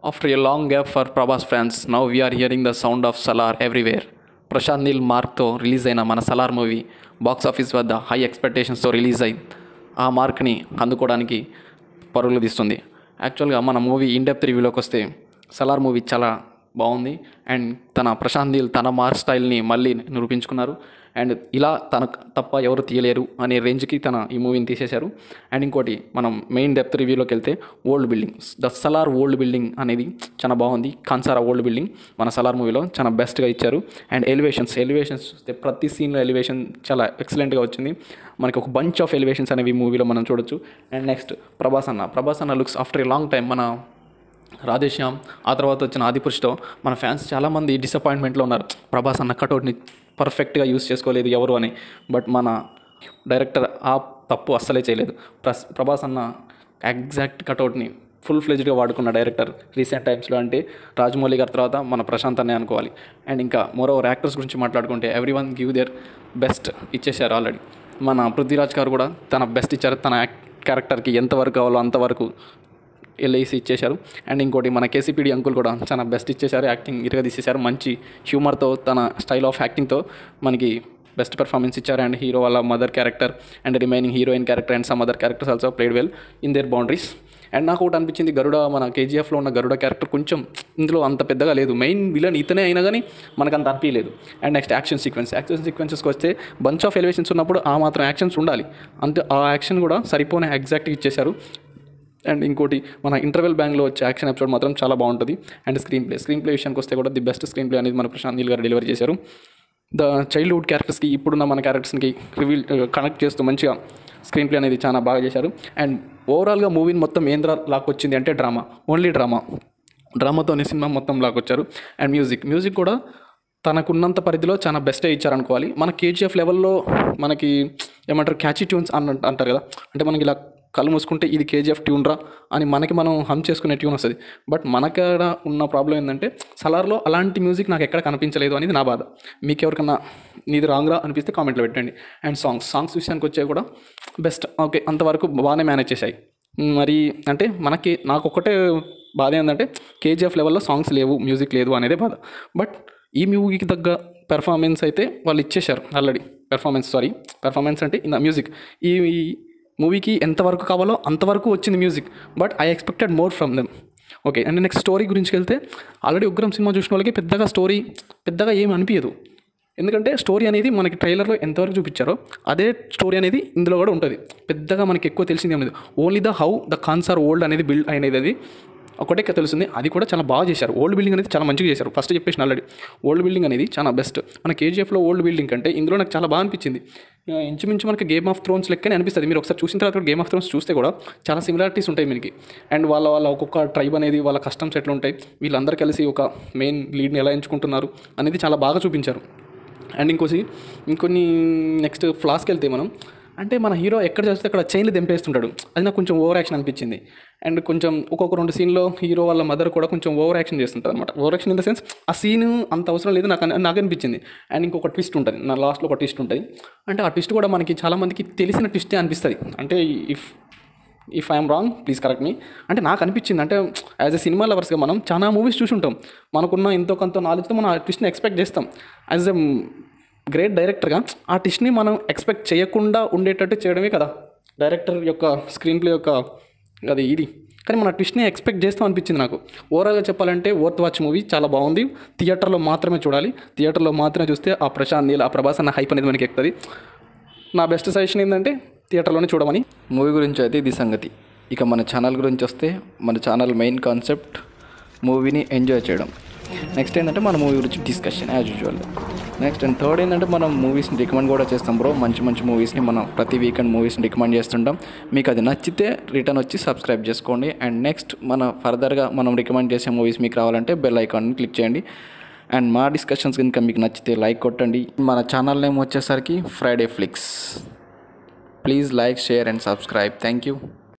After a long gap for Prabhas fans, now we are hearing the sound of Salar everywhere. Prashanth Neel మార్క్తో release అయిన మన Salaar movie box office వద్ద high ఎక్స్పెక్టేషన్స్తో release అయి ఆ మార్క్ని అందుకోవడానికి పరుగులు తీస్తుంది యాక్చువల్గా మన మూవీ ఇన్ డెప్త్ రివ్యూలోకి వస్తే సలార్ మూవీ చాలా బాగుంది అండ్ తన ప్రశాంత్ నీల్ తన మార్క్ స్టైల్ని మళ్ళీ నిరూపించుకున్నారు అండ్ ఇలా తన తప్ప ఎవరు తీయలేరు అనే రేంజ్కి తన ఈ మూవీని తీసేశారు అండ్ ఇంకోటి మనం మెయిన్ డెప్త్ రివ్యూలోకి వెళ్తే old building the Salaar old building అనేది చాలా బాగుంది కాన్సారా ఓల్డ్ బిల్డింగ్ మన సలార్ మూవీలో చాలా బెస్ట్గా ఇచ్చారు అండ్ ఎలివేషన్స్ ఎలివేషన్స్ చూస్తే ప్రతి సీన్లో ఎలివేషన్ చాలా ఎక్సలెంట్గా వచ్చింది మనకి ఒక బంచ్ ఆఫ్ ఎలివేషన్స్ అనేవి ఈ మూవీలో మనం చూడొచ్చు అండ్ నెక్స్ట్ ప్రభాస్ అన్న ప్రభాస్ అన్న looks after a long time మన రాధేశ్యామ్ ఆ తర్వాత వచ్చిన ఆదిపురుషుతో మన ఫ్యాన్స్ చాలామంది డిసప్పాయింట్మెంట్లో ఉన్నారు ప్రభాస్ అన్న కటౌట్ని పర్ఫెక్ట్గా యూస్ చేసుకోలేదు ఎవరు అని బట్ మన డైరెక్టర్ ఆ తప్పు అస్సలే చేయలేదు ప్రస్ ప్రభాస్ అన్న ఎగ్జాక్ట్ కటౌట్ని ఫుల్ ఫ్లెజ్డ్గా వాడుకున్న డైరెక్టర్ రీసెంట్ టైమ్స్లో అంటే రాజమౌళి గారి తర్వాత మన ప్రశాంత్ అనే అనుకోవాలి అండ్ ఇంకా మోరోవర్ యాక్టర్స్ గురించి మాట్లాడుకుంటే every one give their best ఇచ్చేశారు ఆల్రెడీ మన పృథ్వీరాజ్ గారు కూడా తన బెస్ట్ ఇచ్చారు తన క్యారెక్టర్కి ఎంతవరకు కావాలో అంతవరకు ఎల్ఐసి ఇచ్చేశారు అండ్ ఇంకోటి మన కేసీపీడి అంకుల్ కూడా చాలా బెస్ట్ ఇచ్చేశారు యాక్టింగ్ ఇరుగా తీసేశారు మంచి హ్యూమర్తో తన స్టైల్ ఆఫ్ యాక్టింగ్తో మనకి బెస్ట్ పెర్ఫార్మెన్స్ ఇచ్చారు అండ్ హీరో వాళ్ళ mother character and remaining heroine character and some other characters also played well in their boundaries and నాకు ఒకటి అనిపించింది గరుడ మన కేజీఎఫ్లో ఉన్న గరుడ క్యారెక్టర్ కొంచెం ఇందులో అంత పెద్దగా లేదు మెయిన్ విలన్ ఇతనే అయినా కానీ మనకు అంత అనిపించలేదు and next action sequence action సీక్వెన్సెస్కి వస్తే బంచ్ ఆఫ్ ఎలివేషన్స్ ఉన్నప్పుడు ఆ మాత్రం యాక్షన్స్ ఉండాలి అంతే ఆ యాక్షన్ కూడా సరిపోనే ఎగ్జాక్ట్గా ఇచ్చేశారు అండ్ ఇంకోటి మన ఇంటర్వెల్ బ్యాంగ్లో వచ్చే యాక్షన్ ఎపిసోడ్ మాత్రం చాలా బాగుంటుంది and screen play screen play విషయానికి వస్తే కూడా ది బెస్ట్ స్క్రీన్ ప్లే అనేది మన ప్రశాంత్ నీల్ గారు డెలివరీ చేశారు ద చైల్డ్హుడ్ క్యారెక్టర్స్కి ఇప్పుడున్న మన క్యారెక్టర్స్కి రివీల్ కనెక్ట్ చేస్తూ మంచిగా స్క్రీన్ ప్లే అనేది చాలా బాగా చేశారు అండ్ ఓవరాల్గా మూవీని మొత్తం ఏంద్ర లాక్కొచ్చింది అంటే డ్రామా ఓన్లీ డ్రామా డ్రామాతోనే సినిమా మొత్తం లాక్కొచ్చారు అండ్ మ్యూజిక్ మ్యూజిక్ కూడా తనకున్నంత పరిధిలో చాలా బెస్టే ఇచ్చారనుకోవాలి మన కేజీఎఫ్ లెవెల్లో మనకి ఏమంటారు క్యాచీ ట్యూన్స్ అని అంటారు కదా అంటే మనకి ఇలా కళ్ళు మూసుకుంటే ఇది కేజీఎఫ్ ట్యూన్ రా అని మనకి మనం హమ్ చేసుకునే ట్యూన్ వస్తుంది బట్ మనకాడ ఉన్న ప్రాబ్లం ఏంటంటే సలార్లో అలాంటి మ్యూజిక్ నాకు ఎక్కడ కనిపించలేదు అనేది నా బాధ మీకు ఎవరికన్నా నీది రాంగ్రా అనిపిస్తే కామెంట్లో పెట్టండి అండ్ సాంగ్స్ సాంగ్స్ విషయానికి వచ్చే కూడా బెస్ట్ ఓకే అంతవరకు బాగానే మేనేజ్ చేశాయి మరి అంటే మనకి నాకు ఒకటే బాధ ఏంటంటే కేజీఎఫ్ లెవెల్లో సాంగ్స్ లేవు మ్యూజిక్ లేదు అనేదే బాధ బట్ ఈ మూవీకి తగ్గ పెర్ఫార్మెన్స్ అయితే వాళ్ళు ఇచ్చేశారు ఆల్రెడీ పెర్ఫార్మెన్స్ సారీ పెర్ఫార్మెన్స్ అంటే ఇన్ మ్యూజిక్ ఈ మూవీకి ఎంతవరకు కావాలో అంతవరకు వచ్చింది music but I expected more from them okay and next story గురించి వెళ్తే ఆల్రెడీ ఉగ్రం సినిమా చూసిన వాళ్ళకి పెద్దగా స్టోరీ పెద్దగా ఏమి అనిపించదు ఎందుకంటే స్టోరీ అనేది మనకి ట్రైలర్లో ఎంతవరకు చూపించారో అదే స్టోరీ అనేది ఇందులో కూడా ఉంటుంది పెద్దగా మనకి ఎక్కువ తెలిసింది ఏం లేదు only the how the cancer old అనేది బిల్డ్ అనేది అది ఒకటే తెలుస్తుంది అది కూడా చాలా బాగా చేశారు ఓల్డ్ బిల్డింగ్ అనేది చాలా మంచిగా చేశారు ఫస్ట్ చెప్పేసిన ఆల్రెడీ ఓల్డ్ బిల్డింగ్ అనేది చాలా బెస్ట్ మన కేజీఎఫ్లో ఓల్డ్ బిల్డింగ్ కంటే ఇందులో నాకు చాలా బాగా అనిపించింది ఆ, ఇంచుమించు మనకి గేమ్ ఆఫ్ థ్రోన్స్ లెక్కనే అనిపిస్తుంది మీరు ఒకసారి చూసిన తర్వాత గేమ్ ఆఫ్ థ్రోన్స్ చూస్తే కూడా చాలా సిమిలారిటీస్ ఉంటాయి మనకి అండ్ వాళ్ళ వాళ్ళ ఒక్కొక్క ట్రైబ్ అనేది వాళ్ళ కస్టమ్స్ ఎట్లా ఉంటాయి వీళ్ళందరూ కలిసి ఒక మెయిన్ లీడ్ని ఎలా ఎంచుకుంటున్నారు అనేది చాలా బాగా చూపించారు అండ్ ఇంకోసి ఇంకొన్ని నెక్స్ట్ ఫ్లాస్కి వెళ్తే మనం అంటే మన హీరో ఎక్కడ చేస్తే అక్కడ చైన్లు తెంపేస్తుంటాడు అది నాకు కొంచెం ఓవర్ యాక్షన్ అనిపించింది అండ్ కొంచెం ఒక్కొక్క రెండు సీన్లో హీరో వాళ్ళ మదర్ కూడా కొంచెం ఓవర్ యాక్షన్ చేస్తుంటుంది అనమాట over action in the sense ఆ సీన్ అంత అవసరం లేదు నాకు అని- నాకు అనిపించింది అండ్ ఇంకొక ట్విస్ట్ ఉంటుంది నా లాస్ట్లో ఒక ట్విస్ట్ ఉంటుంది అంటే ఆ ట్విస్ట్ కూడా మనకి చాలామందికి తెలిసిన ట్విస్టే అనిపిస్తుంది అంటే if if I'm wrong please correct me అంటే నాకు అనిపించింది అంటే యాజ్ ఎ సినిమా లవర్స్గా మనం చాలా మూవీస్ చూసి ఉంటాం మనకున్న ఎంతో కొంత నాలెడ్జ్తో మనం ఆ ట్విస్ట్ని ఎక్స్పెక్ట్ చేస్తాం యాజ్ ఎ గ్రేట్ డైరెక్టర్గా ఆ ట్విస్ట్ని మనం ఎక్స్పెక్ట్ చేయకుండా ఉండేటట్టు చేయడమే కదా డైరెక్టర్ యొక్క స్క్రీన్ ప్లే యొక్క అది ఇది కానీ మన ట్విస్ట్ని ఎక్స్పెక్ట్ చేస్తాం అనిపించింది నాకు ఓవరాల్గా చెప్పాలంటే వర్త్ వాచ్ మూవీ చాలా బాగుంది థియేటర్లో మాత్రమే చూడాలి థియేటర్లో మాత్రమే చూస్తే ఆ ప్రశాంత్ నీల్ ఆ ప్రభాస్ అన్న హైప్ అనేది మనకి ఎక్కుతుంది నా బెస్ట్ సజెషన్ ఏంటంటే థియేటర్లోనే చూడమని మూవీ గురించి అయితే ఇది సంగతి ఇక మన ఛానల్ గురించి వస్తే మన ఛానల్ మెయిన్ కాన్సెప్ట్ మూవీని ఎంజాయ్ చేయడం నెక్స్ట్ ఏంటంటే మన మూవీ గురించి discussion as usual next and third ఏంటంటే మనం మూవీస్ని రికమెండ్ కూడా చేస్తాం బ్రో మంచి మంచి మూవీస్ని మనం ప్రతి వీకెండ్ మూవీస్ని రికమెండ్ చేస్తుంటాం మీకు అది నచ్చితే రిటర్న్ వచ్చి సబ్స్క్రైబ్ చేసుకోండి అండ్ నెక్స్ట్ మన ఫర్దర్గా మనం రికమెండ్ చేసే మూవీస్ మీకు రావాలంటే బెల్ ఐకాన్ని క్లిక్ చేయండి అండ్ మా డిస్కషన్స్ కనుక మీకు నచ్చితే లైక్ కొట్టండి మన ఛానల్ నేమ్ వచ్చేసరికి Friday Flicks please like share and subscribe thank you